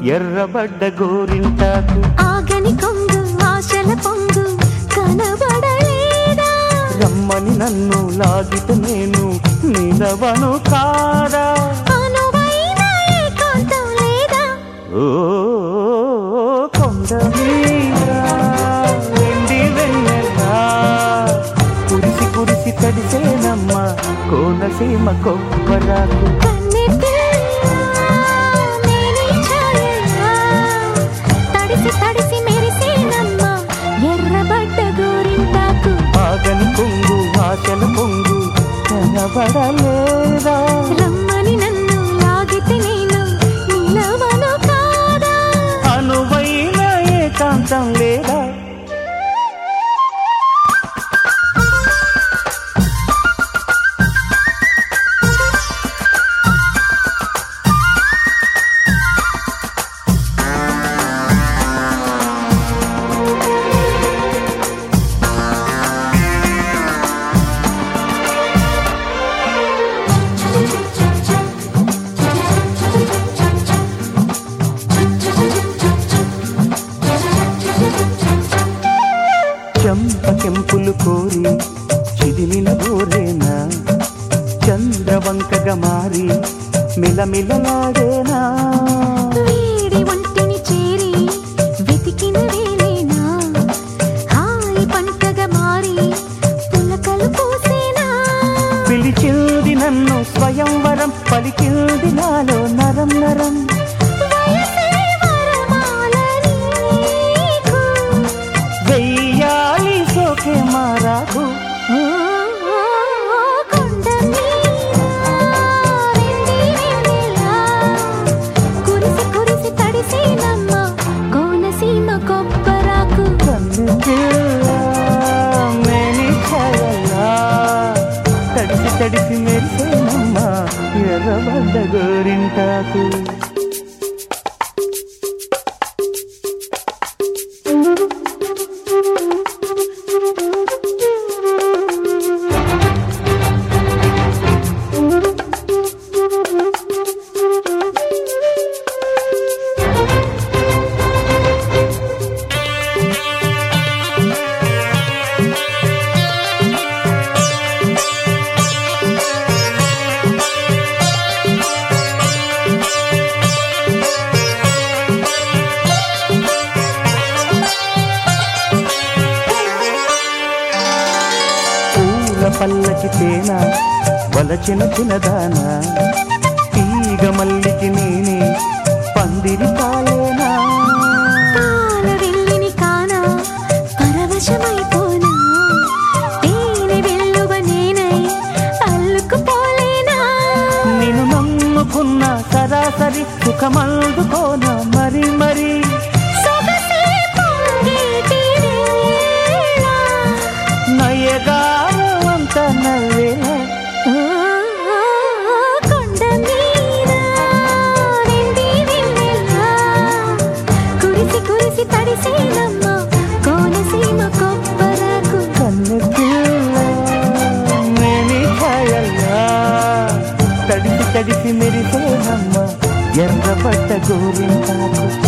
ఎర్రబడ్డ గోరింటాకు ఆగని కొంగు ఆశల పొంగు కనబడలేదా రమ్మని నన్ను లాగిట నేను నిలవను కాదా అనువైన ఏకాంతం లేదా ఓ కొండ మీద వెండి వెన్నెలా కురిసి కురిసి తడిసేనమ్మ కోనసీమ కొబ్బరాకు కన్నెపిల్ల మేని ఛాయలా తడిసి తడిసి మెరిసేనమ్మ ఎర్రబడ్డ గోరింటాకు ఆగని కొంగు ఆశల పొంగు కనబడలేదా రమ్మని నన్ను లాగితే నేను నిలవను కాదా అనువైన ఏకాంతం లేదా చెంపకెంపులు కోరి చిదిమిన గోరేనా చంద్రవంకగా మారి మిలమిలలాడేనా వేడి ఒంటిని చేరి వెతికిన వేలేనా హాయి పంటగా మారి పులకలు పూసేనా పిలిచింది నన్ను స్వయంవరం పలికింది నాలో నరం నరం వయసే వరమాల నీకు. వెయ్యాలి సోకే మారాకు ఓ, ఓ, ఓ, కొండ మీద వెండి వెన్నెలా. కురిసి కురిసి తడిసేనమ్మ కోనసీమ కొబ్బరాకు కన్ను పిల్ల మేని ఛాయలా తడిసి తడిసి మెరిసేనమ్మ ఎర్రబడ్డ గోరింటాకు పూల పల్లకి తేన వలచిన చిన్నదాన తీగ మల్లికి నేనే పందిరి కాలేనా పాల వెళ్ళిని కానా పరవశమైపోనా తేనె వెల్లువ నేనై అల్లుకుపోలేనా నిన్ను నమ్ముకున్న సరాసరి సుఖమందుకోన మరి మరి సొగసే పొంగేటి వేళ. నయగారమంత నవ్వేల ఓ, ఓ, ఓ, కొండ మీద వెండి వెన్నెలా. కురిసి కురిసి తడిసేనమ్మ కోనసీమ కొబ్బరకు కన్ను పిల్ల మేని ఛాయల్లా తడిసి తడిసి మెరిసేనమ్మ ఎర్రబడ్డ గోరింటాకు